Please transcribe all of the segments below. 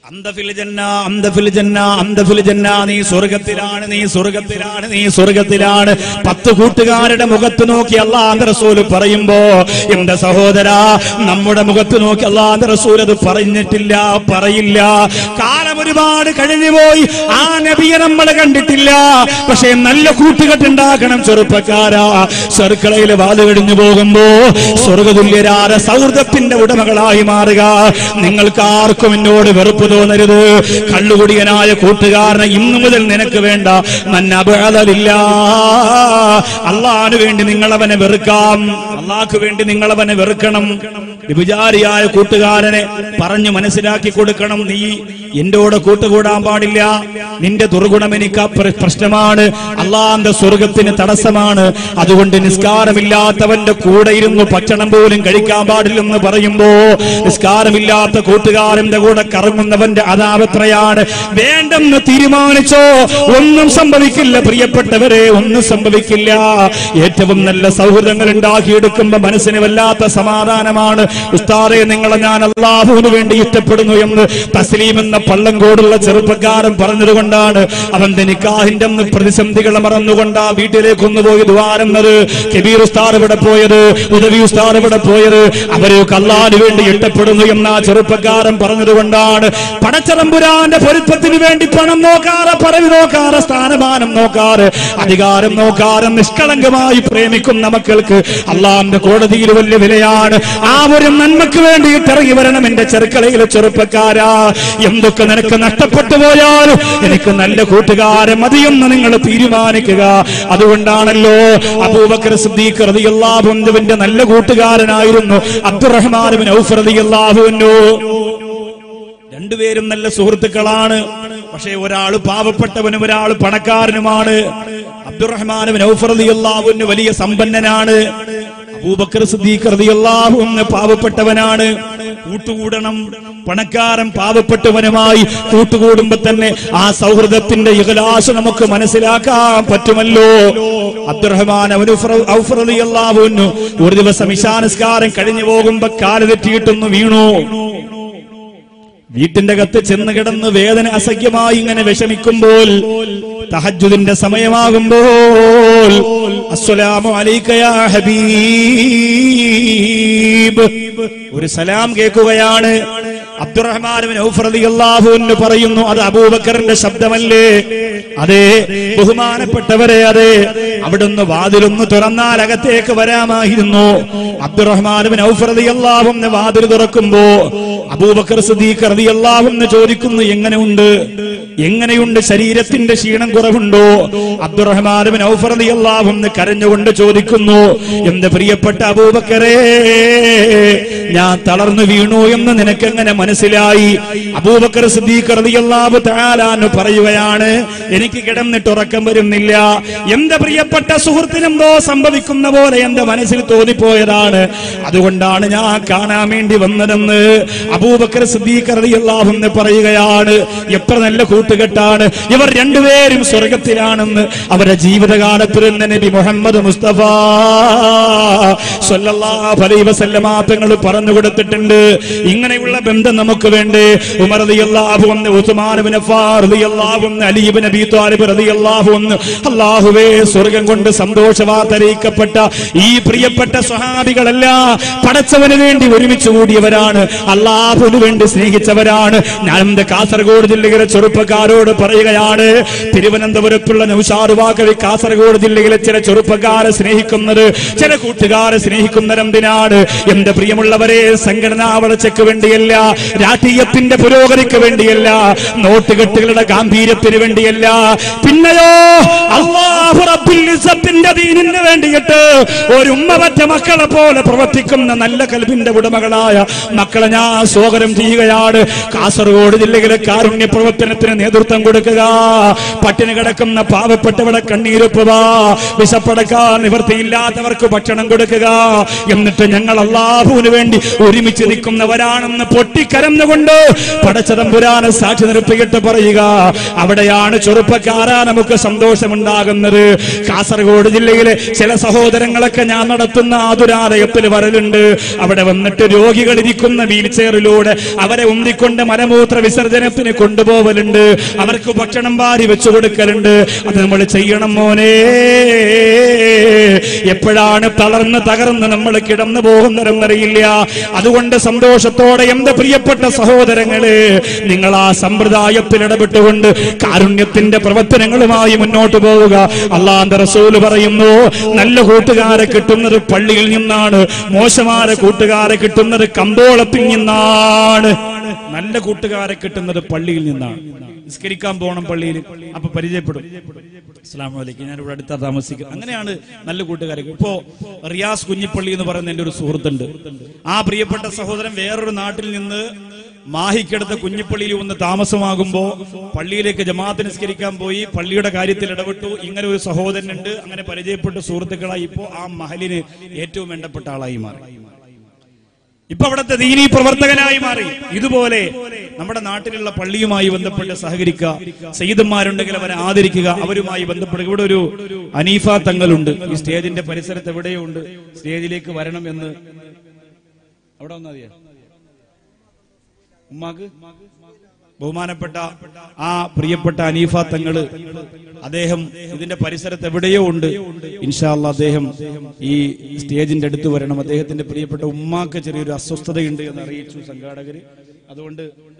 അന്തഫിൽ ജന്ന അന്തഫിൽ ജന്ന അന്തഫിൽ ജന്ന നീ സ്വർഗത്തിലാണ് നീ സ്വർഗത്തിലാണ് നീ സ്വർഗത്തിലാണ് പത്ത് കൂട്ടുകാരുടെ മുഖത്ത് നോക്കി അള്ളാന്റെ റസൂല് പറയുമ്പോ എന്റെ സഹോദര നമ്മുടെ മുഖത്ത് നോക്കി അള്ളാന്റെ റസൂൽ അത് പറഞ്ഞിട്ടില്ല പറയില്ല കാലം ഒരുപാട് കഴിഞ്ഞുപോയി ആ നബിയെ നമ്മൾ കണ്ടിട്ടില്ല പക്ഷേ നല്ല കൂട്ടുകെട്ടുണ്ടാക്കണം ചെറുപ്പക്കാരാ ചെറുക്കളയിൽ വാത് കഴിഞ്ഞു പോകുമ്പോ സ്വർഗതുല്യരാര സൗഹൃദത്തിന്റെ ഉടമകളായി മാറുക നിങ്ങൾക്ക് ആർക്കും എന്നോട് വെറുപ്പ് തോന്നരുത് കള്ളുകുടിയനായ കൂട്ടുകാരനെ ഇന്നു മുതൽ നിനക്ക് വേണ്ട നന്നപകലില്ല അള്ളാഹിന് വേണ്ടി നിങ്ങളവനെ വെറുക്കാം അള്ളാഹ്ക്ക് വേണ്ടി നിങ്ങളവനെ വെറുക്കണം വിചാരിയായ കൂട്ടുകാരനെ പറഞ്ഞു മനസ്സിലാക്കി കൊടുക്കണം നീ എന്റെ കൂടെ കൂട്ടുകൂടാൻ പാടില്ല നിന്റെ ദുർഗുണം എനിക്ക് അപ്ര- പ്രശ്നമാണ് അള്ളാന്റെ സ്വർഗത്തിന് തടസ്സമാണ് അതുകൊണ്ട് നിസ്കാരമില്ലാത്തവന്റെ കൂടെ ഇരുന്ന് ഭക്ഷണം പോലും കഴിക്കാൻ പാടില്ലെന്ന് പറയുമ്പോ നിസ്കാരമില്ലാത്ത കൂട്ടുകാരന്റെ കൂടെ കറങ്ങുന്നവന്റെ അതാപത്രയാണ് വേണ്ടെന്ന് തീരുമാനിച്ചോ ഒന്നും സംഭവിക്കില്ല പ്രിയപ്പെട്ടവരെ ഒന്നും സംഭവിക്കില്ല ഏറ്റവും നല്ല സൗഹൃദങ്ങൾ ഉണ്ടാക്കിയെടുക്കുമ്പോ മനസ്സിന് വല്ലാത്ത സമാധാനമാണ് ഉസ്താദെ നിങ്ങളെ ഞാൻ അള്ളാഹുവിന് വേണ്ടി ഇഷ്ടപ്പെടുന്നു എന്ന് തസ്ലീം എന്ന പള്ളങ്കോടുള്ള ചെറുപ്പക്കാരൻ പറഞ്ഞതുകൊണ്ടാണ് അവന്റെ നിക്കാഹിന്റെ അന്ന് പ്രതിസന്ധികളെ മറന്നുകൊണ്ട് ആ വീട്ടിലേക്ക് ഒന്ന് പോയി ദ്വാരുന്നത് കബീർ ഉസ്താദ് ഇവിടെ പോയത് ഉദവി ഉസ്താദ് ഇവിടെ പോയത് അവര് കല്ലാന് വേണ്ടി ഇഷ്ടപ്പെടുന്നു എന്ന ആ ചെറുപ്പക്കാരൻ പറഞ്ഞതുകൊണ്ടാണ് പടച്ചറമ്പുരാന്റെ പൊരുത്തത്തിന് വേണ്ടി പണം നോക്കാറ് പരവി നോക്കാറ് സ്ഥാനമാനം നോക്കാറ് അധികാരം നോക്കാറ് നിഷ്കളങ്കമായി പ്രേമിക്കുന്ന മക്കൾക്ക് അള്ളാന്റെ കോടതിയിൽ വലിയ വിലയാണ് ആ ഒരു നന്മക്ക് വേണ്ടിയിട്ട് ഇറങ്ങി വരണം എന്റെ ചെറുക്കളയിലെ ചെറുപ്പക്കാരാ എന്തൊക്കെ നിനക്ക് നഷ്ടപ്പെട്ടു പോയാലും എനിക്ക് നല്ല കൂട്ടുകാരെ മതിയെന്ന് നിങ്ങൾ തീരുമാനിക്കുക അതുകൊണ്ടാണല്ലോ അബൂബക്കർ സിദ്ദീഖ് റളിയല്ലാഹു അൻഹുവിന്റെ നല്ല കൂട്ടുകാരനായിരുന്നു അബ്ദുറഹ്മാൻ ബിൻ ഔഫ് റളിയല്ലാഹു അൻഹു രണ്ടുപേരും നല്ല സുഹൃത്തുക്കളാണ് പക്ഷേ ഒരാൾ പാവപ്പെട്ടവനും ഒരാൾ പണക്കാരനുമാണ് അബ്ദുറഹ്മാൻ ബിൻ ഔഫ് റളിയല്ലാഹു അൻഹു വലിയ സമ്പന്നനാണ് അബൂബക്കർ സിദ്ദീഖ് റളിയല്ലാഹു അൻഹു പാവപ്പെട്ടവനാണ് കൂട്ടുകൂടണം പണക്കാരൻ പാവപ്പെട്ടവനുമായി കൂട്ടുകൂടുമ്പോ തന്നെ ആ സൗഹൃദത്തിന്റെ ഇഖലാസ് നമുക്ക് മനസ്സിലാക്കാൻ പറ്റുമല്ലോ അബ്ദുറഹ്മാൻ അവന് ഔഫ് റളിയല്ലാഹു അൻഹു ഒരു ദിവസം ഇശാനസ്കാരം കഴിഞ്ഞു പോകുമ്പോ കാല് തെറ്റിയിട്ടൊന്ന് വീണു വീട്ടിന്റെ അകത്ത് ചെന്ന് കിടന്ന് വേദന അസഖ്യമായി ഇങ്ങനെ വിഷമിക്കുമ്പോൾ തഹജുദിന്റെ സമയമാകുമ്പോൾ അസ്സലാമു അലൈക യാ ഹബീബ് ഒരു സലാം കേൾക്കുകയാണ് അബ്ദുറഹ്മാൻ ബിൻ ഔഫ് റളിയല്ലാഹു അൻഹു പറയുന്നു അത് അബൂബക്കറിന്റെ ശബ്ദമല്ലേ അതെ ബഹുമാനപ്പെട്ടവരെ അതെ അവിടുന്ന് വാതിലൊന്ന് തുറന്നാൽ അകത്തേക്ക് വരാമായിരുന്നു അബ്ദുറഹ്മാൻ ബിൻ ഔഫ് റളിയല്ലാഹു അൻഹു വാതിൽ തുറക്കുമ്പോ അബൂബക്കർ സിദ്ദീഖ് റളിയല്ലാഹു അൻഹു ചോദിക്കുന്നു എങ്ങനെയുണ്ട് എങ്ങനെയുണ്ട് ശരീരത്തിന്റെ ക്ഷീണം കുറവുണ്ടോ അബ്ദുറഹ്മാൻ ബിൻ ഔഫ് റളിയല്ലാഹു അൻഹു കരഞ്ഞുകൊണ്ട് ചോദിക്കുന്നു എന്റെ പ്രിയപ്പെട്ട അബൂബക്കറേ ഞാൻ തളർന്നു വീണു എന്ന് നിനക്കെങ്ങനെ മനസ്സിലായി അബൂബക്കർ സിദ്ദീഖ് റളിയല്ലാഹു തആല അൻഹു പറയുകയാണ് എനിക്ക് കിടന്നിട്ട് ഉറക്കം വരുന്നില്ല എന്റെ പ്രിയപ്പെട്ട സുഹൃത്തിനെന്തോ സംഭവിക്കുന്ന പോലെ എന്റെ മനസ്സിൽ തോന്നിപ്പോയതാണ് അതുകൊണ്ടാണ് ഞാൻ കാണാൻ വേണ്ടി വന്നതെന്ന് അബൂബക്കർ സിദ്ദീഖ് റളിയല്ലാഹു അൻഹു പറയുകയാണ് എത്ര നല്ല കൂട്ടുകെട്ടാണ് ഇവർ രണ്ടുപേരും സ്വർഗത്തിലാണെന്ന് അവരുടെ ജീവിതകാലത്തിൽ തന്നെ നബി മുഹമ്മദ് മുസ്തഫ സല്ലല്ലാഹു അലൈഹി വസല്ലമ തങ്ങൾ പറഞ്ഞു കൊടുത്തിട്ടുണ്ട് ഇങ്ങനെയുള്ള ബന്ധം നമുക്ക് വേണ്ടേ ഉമർ റളിയല്ലാഹു അൻഹു ഉസ്മാൻ ഇബ്നു അഫ്ഫാൻ റളിയല്ലാഹു അൻഹു അലി ഇബ്നു അബീ ത്വാലിബ് റളിയല്ലാഹു അൻഹു അല്ലാഹുവേ സ്വർഗ്ഗം കൊണ്ട് സന്തോഷവാർത്ത അറിയിക്കപ്പെട്ട ഈ പ്രിയപ്പെട്ട സ്വഹാബികളല്ല പടച്ചവന് വേണ്ടി ഒരുമിച്ച് കൂടിയവരാണ് അള്ളാഹുവിന് വേണ്ടി സ്നേഹിച്ചവരാണ് ഞാൻ എന്റെ കാസർഗോഡ് ജില്ലയിലെ ചെറുപ്പക്കാരോട് പറയുകയാണ് തിരുവനന്തപുരത്തുള്ള നൗഷാറുവാക്കവി കാസർഗോഡ് ജില്ലയിലെ ചില ചെറുപ്പക്കാരെ സ്നേഹിക്കുന്നത് ചില കൂട്ടുകാരെ സ്നേഹിക്കുന്നവരെന്തിനാണ് എന്റെ പ്രിയമുള്ളവരെ സംഘടനാ വളർച്ചയ്ക്ക് വേണ്ടിയല്ല രാഷ്ട്രീയത്തിന്റെ പുരോഗതിക്ക് വേണ്ടിയല്ല നോട്ടുകെട്ടുകളുടെ ഗാംഭീര്യത്തിന് വേണ്ടിയല്ല പിന്നെയോ അള്ളാഹു റബ്ബുൽ ഇസ്സത്തിന്റെ ദീനിന് വേണ്ടിയിട്ട് ഒരു ഉമ്മ പറ്റ മക്കളെ പോലെ പ്രവർത്തിക്കുന്ന നല്ല കൽബിന്റെ ഉടമകളായ മക്കളെ ഞാൻ സ്വാഗതം ചെയ്യുകയാണ് കാസർഗോഡ് ജില്ലയിലെ കാരുണ്യ പ്രവർത്തനത്തിന് നേതൃത്വം കൊടുക്കുക പട്ടിണി കിടക്കുന്ന പാവപ്പെട്ടവടെ കണ്ണീരൊപ്പുക വിശപ്പടക്കാൻ നിവൃത്തിയില്ലാത്തവർക്ക് ഭക്ഷണം കൊടുക്കുക എന്നിട്ട് ഞങ്ങൾ അള്ളാഹുവിന് വേണ്ടി ഒരുമിച്ച് നിൽക്കുന്നവരാണെന്ന് പൊട്ടിക്കരന്നുകൊണ്ട് പടച്ചതമ്പുരാനെ സാക്ഷി നിർത്തിയിട്ട് പറയുക അവിടെയാണ് ചെറുപ്പക്കാരാ നമുക്ക് സന്തോഷമുണ്ടാകുന്നത് കാസർഗോഡ് ജില്ലയിലെ ചില സഹോദരങ്ങളൊക്കെ ഞാൻ നടത്തുന്ന ആതുരാലയത്തിൽ വരലുണ്ട് അവിടെ വന്നിട്ട് രോഗികൾ ഇരിക്കുന്ന വീൽ ചെയറിലൂടെ അവരെ ഉന്തിക്കൊണ്ട് മലമൂത്ര വിസർജനത്തിന് കൊണ്ടുപോവലുണ്ട് അവർക്ക് ഭക്ഷണം വാരി വെച്ചു കൊടുക്കലുണ്ട് അത് നമ്മൾ ചെയ്യണം മോനെ എപ്പോഴാണ് തളർന്ന് തകർന്ന് നമ്മൾ കിടന്നു പോകുന്നതെന്നറിയില്ല അതുകൊണ്ട് സന്തോഷത്തോടെ എന്റെ പ്രിയപ്പെട്ട സഹോദരങ്ങള് നിങ്ങൾ ആ സമ്പ്രദായത്തിൽ ഇടപെട്ടുകൊണ്ട് കാരുണ്യത്തിന്റെ പ്രവർത്തനങ്ങളുമായി മുന്നോട്ട് പോവുക അള്ളാന്റെ റസൂല് പറയുന്നു നല്ല കൂട്ടുകാരെ കിട്ടുന്നത് പള്ളിയിൽ നിന്നാണ് മോശമായ കൂട്ടുകാരെ കിട്ടുന്നത് കമ്പോളത്തിൽ നിന്നാണ് നല്ല കൂട്ടുകാരെ കിട്ടുന്നത് പള്ളിയിൽ നിന്നാണ് നിസ്കരിക്കാൻ പോകണം പള്ളിയിൽ അപ്പൊ പരിചയപ്പെടും അസ്ലാം വലൈക്കും ഞാൻ ഇവിടെ അടുത്താ താമസിക്കും അങ്ങനെയാണ് നല്ല കൂട്ടുകാരെ ഇപ്പോ റിയാസ് കുഞ്ഞിപ്പള്ളി എന്ന് പറയുന്ന എന്റെ ഒരു സുഹൃത്തുണ്ട് ആ പ്രിയപ്പെട്ട സഹോദരൻ വേറൊരു നാട്ടിൽ നിന്ന് മാഹിക്കടുത്ത കുഞ്ഞിപ്പള്ളിയിൽ വന്ന് താമസമാകുമ്പോ പള്ളിയിലേക്ക് ജമാഅത്ത് നിസ്കരിക്കാൻ പോയി പള്ളിയുടെ കാര്യത്തിൽ ഇടപെട്ടു ഇങ്ങനെ ഒരു സഹോദരനുണ്ട് അങ്ങനെ പരിചയപ്പെട്ട സുഹൃത്തുക്കളായി ഇപ്പോ ആ മഹലിന് ഏറ്റവും വേണ്ടപ്പെട്ട ആളായി മാറി ഇപ്പൊ അവിടുത്തെ ദീനീ പ്രവർത്തകനായി മാറി ഇതുപോലെ നമ്മുടെ നാട്ടിലുള്ള പള്ളിയുമായി ബന്ധപ്പെട്ട് സഹകരിക്കുക സയ്യിദന്മാരുണ്ടെങ്കിൽ അവരെ ആദരിക്കുക അവരുമായി ബന്ധപ്പെടുക ഇവിടെ ഒരു അനീഫ തങ്ങളുണ്ട് ഈ സ്റ്റേജിന്റെ പരിസരത്ത് എവിടെയോ ഉണ്ട് സ്റ്റേജിലേക്ക് വരണം എന്ന് അവിടെ വന്നാ മതിയോ ഉമ്മാക്ക് ബഹുമാനപ്പെട്ട ആ പ്രിയപ്പെട്ട അനീഫ തങ്ങള് അദ്ദേഹം ഇതിന്റെ പരിസരത്ത് എവിടെയോ ഉണ്ട് ഇൻഷാല്ല അദ്ദേഹം ഈ സ്റ്റേജിന്റെ അടുത്ത് വരണം അദ്ദേഹത്തിന്റെ പ്രിയപ്പെട്ട ഉമ്മാക്ക് ചെറിയൊരു അസ്വസ്ഥതയുണ്ട് എന്ന് അറിയിച്ചു സംഘാടകര് അതുകൊണ്ട്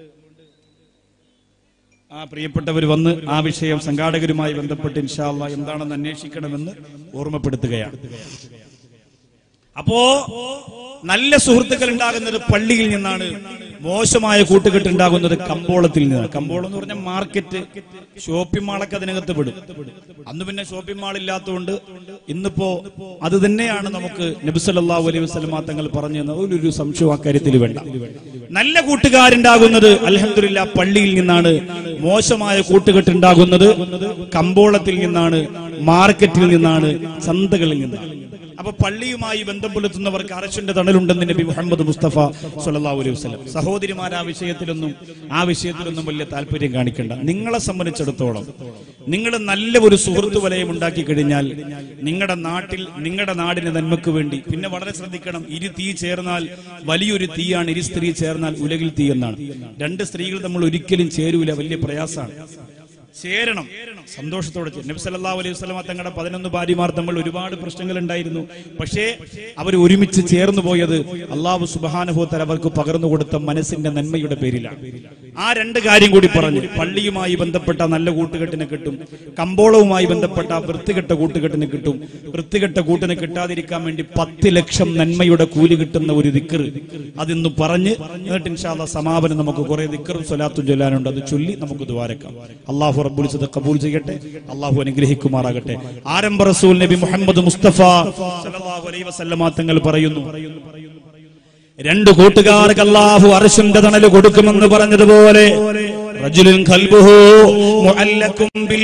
ആ പ്രിയപ്പെട്ടവർ വന്ന് ആ വിഷയം സംഘാടകരുമായി ബന്ധപ്പെട്ട് ഇൻഷാല്ല എന്താണെന്ന് അന്വേഷിക്കണമെന്ന് ഓർമ്മപ്പെടുത്തുകയാണ് അപ്പോ നല്ല സുഹൃത്തുക്കൾ ഉണ്ടാകുന്നത് പള്ളിയിൽ നിന്നാണ് മോശമായ കൂട്ടുകെട്ട് ഉണ്ടാകുന്നത് കമ്പോളത്തിൽ നിന്നാണ് കമ്പോളം എന്ന് പറഞ്ഞാൽ മാർക്കറ്റ് ഷോപ്പിംഗ് മാളൊക്കെ അതിനകത്ത് പെടും അന്ന് പിന്നെ ഷോപ്പിംഗ് മാൾ ഇല്ലാത്തതുകൊണ്ട് ഇന്നിപ്പോ അത് തന്നെയാണ് നമുക്ക് നബിസല്ലാ അലൈഹി വസ്ലമാ തങ്ങൾ പറഞ്ഞു തന്നത് ഒരു സംശയം അക്കാര്യത്തിൽ വേണ്ട നല്ല കൂട്ടുകാരുണ്ടാകുന്നത് അലഹദില്ല പള്ളിയിൽ നിന്നാണ് മോശമായ കൂട്ടുകെട്ട് ഉണ്ടാകുന്നത് കമ്പോളത്തിൽ നിന്നാണ് മാർക്കറ്റിൽ നിന്നാണ് ചന്തകളിൽ നിന്നാണ് അപ്പൊ പള്ളിയുമായി ബന്ധം പുലർത്തുന്നവർക്ക് അറശിന്റെ തണലുണ്ടെന്ന് നബി മുഹമ്മദ് മുസ്തഫ സല്ലല്ലാഹു അലൈഹി വസല്ലം സഹോദരിമാർ ആ വിഷയത്തിലൊന്നും ആ വിഷയത്തിലൊന്നും വലിയ താല്പര്യം കാണിക്കണ്ട നിങ്ങളെ സംബന്ധിച്ചിടത്തോളം നിങ്ങൾ നല്ല ഒരു സുഹൃത്തു വലയം ഉണ്ടാക്കി കഴിഞ്ഞാൽ നിങ്ങളുടെ നാട്ടിൽ നിങ്ങളുടെ നാടിന് നന്മക്ക് വേണ്ടി പിന്നെ വളരെ ശ്രദ്ധിക്കണം ഇരു തീ ചേർന്നാൽ വലിയൊരു തീയാണ് ഇരു സ്ത്രീ ചേർന്നാൽ ഉലകിൽ തീ എന്നാണ് രണ്ട് സ്ത്രീകൾ നമ്മൾ ഒരിക്കലും ചേരൂല വലിയ പ്രയാസമാണ് ചേരണം സന്തോഷത്തോടെ ചേരണം. നബി സല്ലല്ലാഹു അലൈഹി വസല്ലമ തങ്ങളുടെ പതിനൊന്ന് ഭാര്യമാർ തമ്മിൽ ഒരുപാട് പ്രശ്നങ്ങൾ ഉണ്ടായിരുന്നു പക്ഷേ അവർ ഒരുമിച്ച് ചേർന്നു പോയത് അള്ളാഹു സുബാനുഭവത്തൽ അവർക്ക് പകർന്നു കൊടുത്ത മനസ്സിന്റെ നന്മയുടെ പേരിലാണ് ആ രണ്ട് കാര്യം കൂടി പറഞ്ഞു പള്ളിയുമായി ബന്ധപ്പെട്ട നല്ല കൂട്ടുകെട്ടിനെ കിട്ടും കമ്പോളവുമായി ബന്ധപ്പെട്ട വൃത്തികെട്ട കൂട്ടുകെട്ടിനെ കിട്ടും വൃത്തികെട്ട കൂട്ടിനെ കിട്ടാതിരിക്കാൻ വേണ്ടി പത്ത് ലക്ഷം നന്മയുടെ കൂലി കിട്ടുന്ന ഒരു ദിക്കർ അതിന്ന് പറഞ്ഞ് എന്നിട്ട് ഇൻഷാല്ല സമാപനം നമുക്ക് കുറെ ദിക്കറും സ്വലാത്തും ചൊല്ലാനുണ്ട് അത് ചൊല്ലി നമുക്ക് ദ്വാരക്കാം അള്ളാഹു റബ്ബുൽ ഇസ്സത്ത് കബൂൽ ചെയ്യട്ടെ അള്ളാഹു അനുഗ്രഹിക്കുമാറാകട്ടെ ആരംഭ റസൂൽ നബി മുഹമ്മദ് മുസ്തഫ സല്ലല്ലാഹു അലൈഹി വസല്ലമ തങ്ങൾ പറയുന്നു രണ്ട് കൂട്ടുകാർക്ക് അള്ളാഹു അർശുന്റെ തണല് കൊടുക്കുമെന്ന് പറഞ്ഞതുപോലെ റജുലുൻ ഖൽബുഹു മുഅല്ലഖും ബിൽ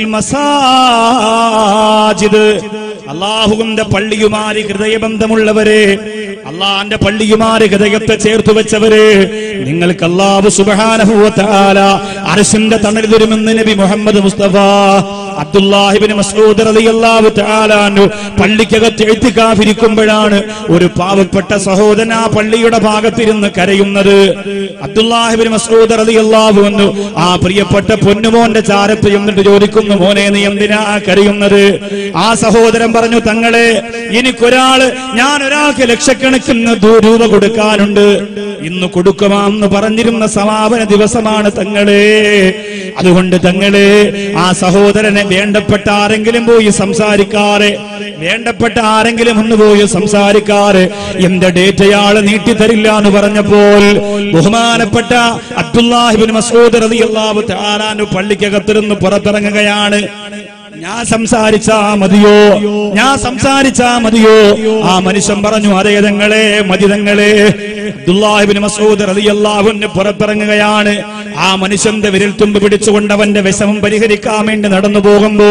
മസാജിദ് അള്ളാഹുവിന്റെ പള്ളിയുമാരി ഹൃദയബന്ധമുള്ളവരെ അള്ളാന്റെ പള്ളിയുമാരി ഹൃദയത്തെ ചേർത്ത് വെച്ചവരെ നിങ്ങൾക്ക് അള്ളാഹു സുബ്ഹാനഹു വ തആല അർശിന്റെ തണൽ തരുമെന്ന് നബി മുഹമ്മദ് മുസ്തഫ അബ്ദുല്ലാഹിബിന് മസ്ഊദ് റളിയല്ലാഹു തആല അൻഹു പള്ളിക്കകത്ത് എത്തിക്കാഫിരിക്കുമ്പോഴാണ് ഒരു പാവപ്പെട്ട സഹോദരൻ ആ പള്ളിയുടെ ഭാഗത്തിരുന്ന് കരയുന്നത് അബ്ദുല്ലാഹിബിന് മസ്ഊദ് റളിയല്ലാഹു അൻഹു ആ പ്രിയപ്പെട്ട പൊന്നുമോന്റെ ചാരത്ത് എന്നിട്ട് ചോദിക്കുന്നു മോനെ നീ എന്തിനാ കരയുന്നത് ആ സഹോദരൻ പറഞ്ഞു തങ്ങളെ എനിക്കൊരാള് ഞാൻ ഒരാൾക്ക് ലക്ഷക്കണക്കിന് ദൂ- രൂപ കൊടുക്കാനുണ്ട് ഇന്ന് കൊടുക്കുമാന്ന് പറഞ്ഞിരുന്ന സമാപന ദിവസമാണ് തങ്ങളെ അതുകൊണ്ട് തങ്ങളെ ആ സഹോദരനെ വേണ്ടപ്പെട്ട ആരെങ്കിലും പോയി സംസാരിക്കാറ് വേണ്ടപ്പെട്ട ആരെങ്കിലും ഒന്ന് പോയി സംസാരിക്കാറ് എന്റെ ഡേറ്റ് അയാള് നീട്ടിത്തരില്ല എന്ന് പറഞ്ഞപ്പോൾ ബഹുമാനപ്പെട്ട അബ്ദുല്ലാഹിബിൻ മസൂദ് റളിയല്ലാഹു തആലാനു പള്ളിക്കകത്തിരുന്ന് പുറത്തിറങ്ങുകയാണ് ഞാൻ സംസാരിച്ചാ മതിയോ ഞാൻ സംസാരിച്ചാ മതിയോ ആ മനുഷ്യൻ പറഞ്ഞു അതേ തങ്ങളെ മതിതങ്ങളെ അബ്ദുല്ലാഹിബ്നു മസൂദ് റളിയല്ലാഹു അൻഹു പുറത്തിറങ്ങുകയാണ് ആ മനുഷ്യന്റെ വിരൽ തുമ്പ് പിടിച്ചുകൊണ്ട് അവന്റെ വിഷമം പരിഹരിക്കാൻ വേണ്ടി നടന്നു പോകുമ്പോ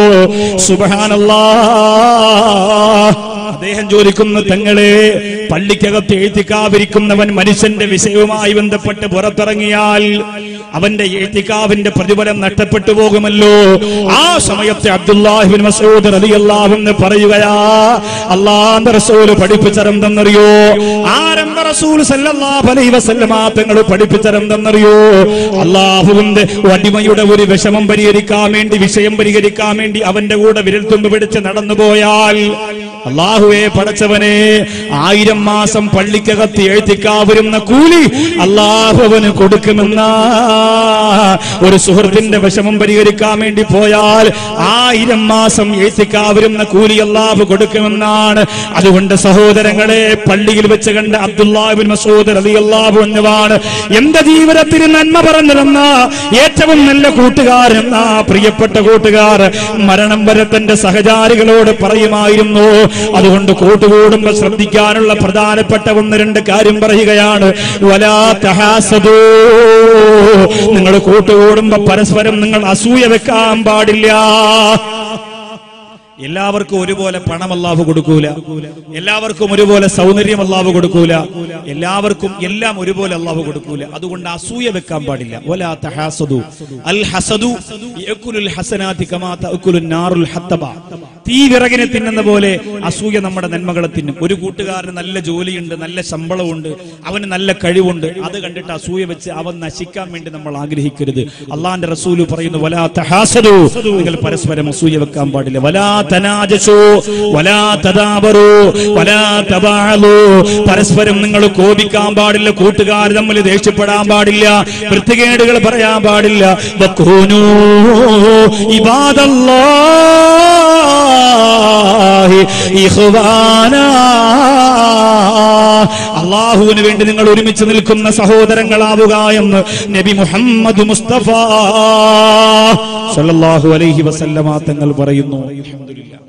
സുബ്ഹാനല്ലാഹ് അദ്ദേഹം ചോദിക്കുന്നു തങ്ങളെ പള്ളിക്കകത്ത് എഴുത്തിക്കാവിരിക്കുന്നവൻ മനുഷ്യന്റെ വിഷയവുമായി ബന്ധപ്പെട്ട് പുറത്തിറങ്ങിയാൽ അവന്റെ എഴുത്തിക്കാവിന്റെ പ്രതിഫലം നഷ്ടപ്പെട്ടു പോകുമല്ലോ ആ സമയത്തെ അബ്ദുല്ലാഹിബിൻ മസൂദ് റളിയല്ലാഹു അൻഹു പറയുകയാ അള്ളാന്റെ റസൂല് പഠിപ്പിച്ചതെന്തെന്നറിയോ ആരംഭ റസൂൽ സല്ലല്ലാഹു അലൈഹി വസല്ലമ തങ്ങൾ പഠിപ്പിച്ചതെന്തെന്നറിയോ അള്ളാഹുവിന്റെ അടിമയുടെ ഒരു വിഷമം പരിഹരിക്കാൻ വേണ്ടി വിഷയം പരിഹരിക്കാൻ വേണ്ടി അവന്റെ കൂടെ വിരൽ തുമ്പ് പിടിച്ച് നടന്നുപോയാൽ അള്ളാഹുവെ പടച്ചവനെ ആയിരം മാസം പള്ളിക്കകത്ത് എഴുത്തിക്കാവരുന്ന കൂലി അള്ളാഹു അവന് കൊടുക്കുമെന്ന ഒരു സുഹൃത്തിന്റെ വിഷമം പരിഹരിക്കാൻ വേണ്ടി പോയാൽ ആയിരം മാസം എഴുത്തിക്കാവരുന്ന കൂലി അള്ളാഹു കൊടുക്കുമെന്നാണ് അതുകൊണ്ട് സഹോദരങ്ങളെ പള്ളിയിൽ വെച്ച് കണ്ട അബ്ദുല്ലാബിൻ മസൂദ് അലി അള്ളാഹു എന്നവാണ് എന്റെ ജീവിതത്തിൽ നന്മ പറഞ്ഞിരുന്ന ഏറ്റവും നല്ല കൂട്ടുകാരെന്ന പ്രിയപ്പെട്ട കൂട്ടുകാർ മരണം വരെ തന്റെ സഹചാരികളോട് പറയുമായിരുന്നു അതുകൊണ്ട് കൂട്ടുകൂടുമ്പോ ശ്രദ്ധിക്കാനുള്ള പ്രധാനപ്പെട്ട ഒന്ന് രണ്ട് കാര്യം പറയുകയാണ് വലാ തഹാസദൂ നിങ്ങൾ കൂട്ടുകൂടുമ്പോ പരസ്പരം നിങ്ങൾ അസൂയ വെക്കാൻ പാടില്ല എല്ലാവർക്കും ഒരുപോലെ പണം അല്ലാഹു കൊടുക്കൂല എല്ലാവർക്കും ഒരുപോലെ സൗന്ദര്യം അല്ലാഹു കൊടുക്കൂല എല്ലാവർക്കും എല്ലാം ഒരുപോലെ അല്ലാഹു കൊടുക്കൂല അതുകൊണ്ട് അസൂയ വെക്കാൻ പാടില്ല വലാ തഹാസദു അൽ ഹസദു യഅകുലുൽ ഹസനാതി കമാ തഅകുലുൻ നാറുൽ ഹത്തബ തീ വിറകിനെ തിന്നുന്ന പോലെ അസൂയ നമ്മുടെ നന്മകളെ തിന്നും ഒരു കൂട്ടുകാരന് നല്ല ജോലിയുണ്ട് നല്ല ശമ്പളമുണ്ട് അവന് നല്ല കഴിവുണ്ട് അത് കണ്ടിട്ട് അസൂയ വെച്ച് അവൻ നശിക്കാൻ വേണ്ടി നമ്മൾ ആഗ്രഹിക്കരുത് അള്ളാന്റെ റസൂല് പറയുന്നു വലാ തഹാസദു നിങ്ങൾ പരസ്പരം അസൂയ വെക്കാൻ പാടില്ല വലാ തനാജസു വലാ തദാബറു വലാ തബാലു പരസ്പരം നിങ്ങൾ കോപിക്കാൻ പാടില്ല കൂട്ടുകാർ തമ്മിൽ ദേഷ്യപ്പെടാൻ പാടില്ല വൃത്തികേടുകൾ പറയാൻ പാടില്ല വക്കൂനൂ ഇബാദല്ലാഹി ഇഖ്വാനാ അള്ളാഹുവിന് വേണ്ടി നിങ്ങൾ ഒരുമിച്ച് നിൽക്കുന്ന സഹോദരങ്ങളാവുക എന്ന് നബി മുഹമ്മദ് മുസ്തഫ സല്ലല്ലാഹു അലൈഹി വസല്ലമ തങ്ങൾ പറയുന്നു അൽഹംദുലില്ലാ